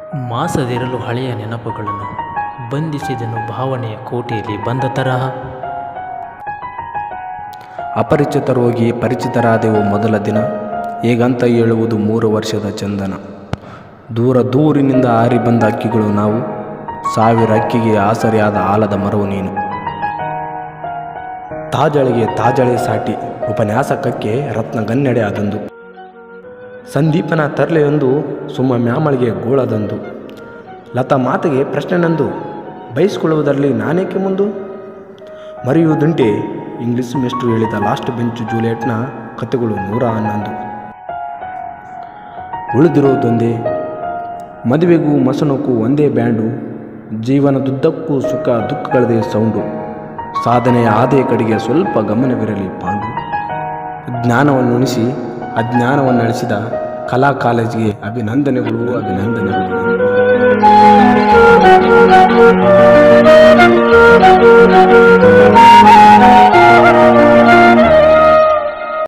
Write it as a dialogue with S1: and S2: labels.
S1: ಮಾಸದಿರಲು ಹಳೆಯ ನೆನಪುಗಳನ್ನು ಬಂಧಿಸಿದನು ಭಾವನೆಯ ಕೋಟೆಯಲ್ಲಿ ಬಂದ ತರಹ
S2: ಅಪರಿಚಿತರು ಹೋಗಿ ಪರಿಚಿತರಾದೆವು ಮೊದಲ ದಿನ ಹೇಗಂತ ಹೇಳುವುದು ಮೂರು ವರ್ಷದ ಚಂದನ ದೂರ ದೂರಿನಿಂದ ಹಾರಿ ಬಂದ ಅಕ್ಕಿಗಳು ನಾವು ಸಾವಿರ ಅಕ್ಕಿಗೆ ಆಸರಿಯಾದ ಆಲದ ಮರವು ನೀನು ತಾಜಳಿಗೆ ತಾಜಳೆ ಸಾಟಿ ಉಪನ್ಯಾಸಕಕ್ಕೆ ರತ್ನಗನ್ನೆಡೆ ಅದೊಂದು ಸಂದೀಪನ ತರ್ಲೆಯೊಂದು ಸುಮ್ಮ ಮ್ಯಾಮಳಿಗೆ ಗೋಳದಂದು ಲತಾ ಮಾತಿಗೆ ಪ್ರಶ್ನೆ ನಂದು ಬಯಸ್ಕೊಳ್ಳುವುದರಲ್ಲಿ ನಾನೇಕೆ ಮುಂದು ಮರೆಯುವುದುಂಟೆ ಇಂಗ್ಲಿಷ್ ಮೆಸ್ಟ್ರು ಹೇಳಿದ ಲಾಸ್ಟ್ ಬೆಂಚ್ ಜೂಲಿಯಟ್ನ ಕಥೆಗಳು ನೂರ ಹನ್ನೊಂದು ಉಳಿದಿರುವುದೊಂದೇ ಮದುವೆಗೂ ಮಸಣಕ್ಕೂ ಒಂದೇ ಬ್ಯಾಂಡು ಜೀವನದುದ್ದಕ್ಕೂ ಸುಖ ದುಃಖಗಳದೇ ಸೌಂಡು ಸಾಧನೆಯ ಆದೇ ಕಡೆಗೆ ಸ್ವಲ್ಪ ಗಮನವಿರಲಿ ಪಾಂಡು ಜ್ಞಾನವನ್ನು ಉಣಿಸಿ ಅಜ್ಞಾನವನ್ನು ಅಳಿಸಿದ ಕಲಾ ಕಾಲೇಜಿಗೆ ಅಭಿನಂದನೆಗಳು ಅಭಿನಂದನೆಗಳು